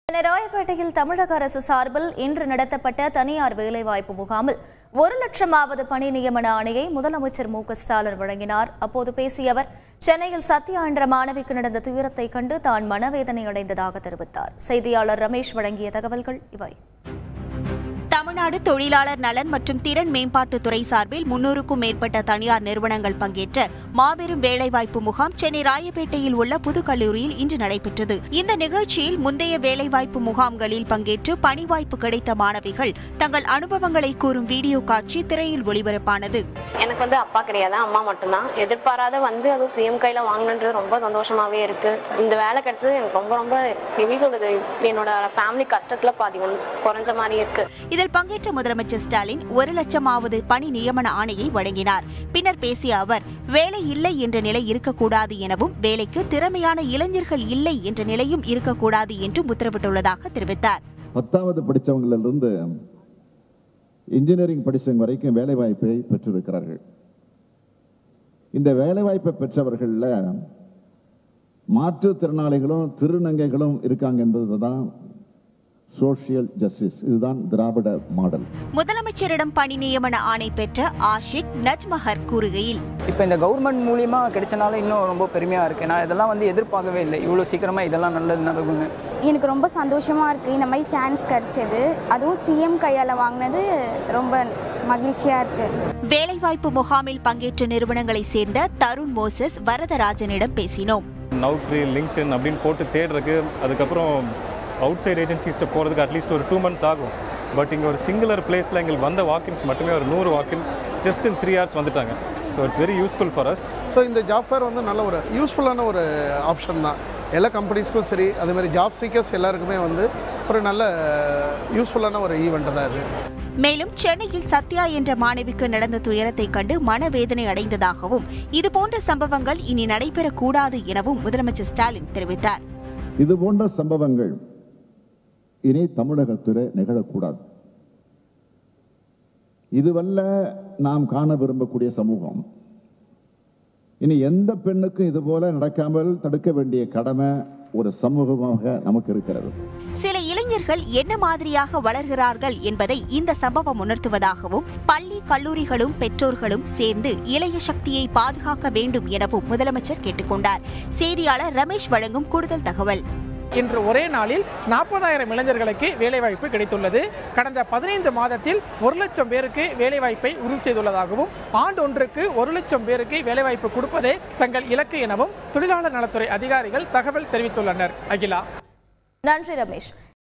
சென்னை ராயப்பேட்டையில் தமிழக அரசு சார்பில் இன்று நடத்தப்பட்ட தனியார் வேலைவாய்ப்பு முகாமில் ஒரு லட்சமாவது பணி நியமன ஆணையை முதலமைச்சர் மு க ஸ்டாலின் வழங்கினார் அப்போது பேசிய அவர் சென்னையில் சத்யா என்ற மாணவிக்கு நடந்த துயரத்தை கண்டு தான் மனவேதனை அடைந்ததாக தெரிவித்தார் செய்தியாளர் ரமேஷ் வழங்கிய தகவல்கள் இவை தமிழ்நாடு தொழிலாளர் நலன் மற்றும் திறன் மேம்பாட்டுத் துறை சார்பில் முன்னூறுக்கும் மேற்பட்ட தனியார் நிறுவனங்கள் பங்கேற்ற மாபெரும் வேலைவாய்ப்பு முகாம் சென்னை ராயப்பேட்டையில் உள்ள புதுக்கல்லூரியில் இன்று நடைபெற்றது இந்த நிகழ்ச்சியில் முந்தைய வேலைவாய்ப்பு முகாம்களில் பங்கேற்று பணி வாய்ப்பு கிடைத்த மாணவிகள் தங்கள் அனுபவங்களை கூறும் வீடியோ காட்சி திரையில் ஒளிபரப்பானது எனக்கு வந்து அப்பா கிடையாது அம்மா மட்டும்தான் எதிர்பாராத வந்து அதுவும் சிஎம் கையில வாங்கினது ரொம்ப சந்தோஷமாவே இருக்கு இந்த வேலை கிடைச்சது எனக்கு ரொம்ப ரொம்ப எப்படி சொல்றது என்னோட ஃபேமிலி கஷ்டத்துல பாதி ஒன்று குறைஞ்ச மாதிரி இருக்கு இதில் பங்கேற்ற முதலமைச்சர் ஸ்டாலின் ஒரு லட்சமாவது பணி நியமன ஆணையை வழங்கினார் பின்னர் பேசிய அவர் வேலை இல்லை என்ற நிலை இருக்கக்கூடாது எனவும் வேலைக்கு திறமையான இளைஞர்கள் இல்லை என்ற நிலையும் இருக்கக்கூடாது என்றும் உத்தரவிட்டுள்ளதாக தெரிவித்தார் பத்தாவது படித்தவங்களிலிருந்து இன்ஜினியரிங் படித்தவங்க வரைக்கும் வேலைவாய்ப்பை பெற்றிருக்கிறார்கள் இந்த வேலைவாய்ப்பை பெற்றவர்களில் மாற்றுத்திறனாளிகளும் திருநங்கைகளும் இருக்காங்க என்பது தான் சோஷியல் ஜஸ்டிஸ் இதுதான் திராவிட மாடல் முதலமைச்சரிடம் பணி நியமன ஆணை பெற்ற ஆஷிக் நஜ்மஹர் கூறுகையில் இப்போ இந்த கவர்மெண்ட் மூலியமா கிடைச்சனால இன்னும் ரொம்ப பெருமையாக இருக்குது நான் இதெல்லாம் வந்து எதிர்பார்க்கவே இல்லை இவ்வளோ சீக்கிரமாக இதெல்லாம் நல்லது நடக்குங்க எனக்கு ரொம்ப சந்தோஷமாக இருக்குது இந்த மாதிரி சான்ஸ் கிடைச்சது அதுவும் சிஎம் கையால் வாங்கினது ரொம்ப மகிழ்ச்சியாக இருக்குது வேலைவாய்ப்பு முகாமில் பங்கேற்ற நிறுவனங்களைச் சேர்ந்த தருண் மோசஸ் வரதராஜனிடம் பேசினோம் நவுக்ரி லிங்க்டின் அப்படின்னு போட்டு தேடுறதுக்கு அதுக்கப்புறம் அவுட் சைட் ஏஜென்சிஸ்ட்டு போகிறதுக்கு அட்லீஸ்ட் ஒரு டூ மந்த்ஸ் ஆகும் பட் இங்கே ஒரு சிங்குலர் பிளேஸில் எங்களுக்கு வந்த வாக்கின்ஸ் மட்டுமே ஒரு நூறு walk-in just in three hours வந்துட்டாங்க so it's very useful for us so இந்த ஜாப் ஃபேர் வந்து நல்ல ஒரு யூஸ்ஃபுல்லான ஒரு ஆப்ஷன் தான் எல்லா கம்பெனிஸ்க்கும் சரி அதே மாதிரி ஜாப் சீக்கர்ஸ் எல்லாருக்குமே வந்து ஒரு நல்ல யூஸ்ஃபுல்லான ஒரு ஈவெண்ட் தான் இது மேலும் சென்னையில் சத்யா என்ற மாணவிக்கு நடந்த துயரத்தை கண்டு மனவேதனை அடைந்ததாகவும் இதுபோன்ற சம்பவங்கள் இனி நடைபெறக்கூடாது எனவும் முதலமைச்சர் ஸ்டாலின் தெரிவித்தார் இது போன்ற சம்பவங்கள் இனி தமிழகத்தில் நிகழக்கூடாது இதுவல்ல நாம் காண விரும்பக்கூடிய சமூகம் இனி எந்த பெண்ணுக்கும் இதுபோல நடக்காமல் தடுக்க வேண்டிய கடமை ஒரு சமூகமாக நமக்கு இருக்கிறது சில இளைஞர்கள் என்ன மாதிரியாக வளர்கிறார்கள் என்பதை இந்த சம்பவம் உணர்த்துவதாகவும் பள்ளி கல்லூரிகளும் பெற்றோர்களும் சேர்ந்து இளைய சக்தியை பாதுகாக்க வேண்டும் எனவும் முதலமைச்சர் கேட்டுக்கொண்டார் செய்தியாளர் ரமேஷ் வழங்கும் கூடுதல் தகவல் இன்று ஒரே நாளில் நாற்பதாயிரம் இளைஞர்களுக்கு வேலைவாய்ப்பு கிடைத்துள்ளது கடந்த பதினைந்து மாதத்தில் ஒரு லட்சம் பேருக்கு வேலைவாய்ப்பை உறுதி செய்துள்ளதாகவும் ஆண்டு ஒன்றுக்கு ஒரு லட்சம் பேருக்கு வேலைவாய்ப்பு கொடுப்பதே தங்கள் இலக்கு எனவும் தொழிலாளர் நலத்துறை அதிகாரிகள் தகவல் தெரிவித்துள்ளனர் அகிலா நன்றி ரமேஷ்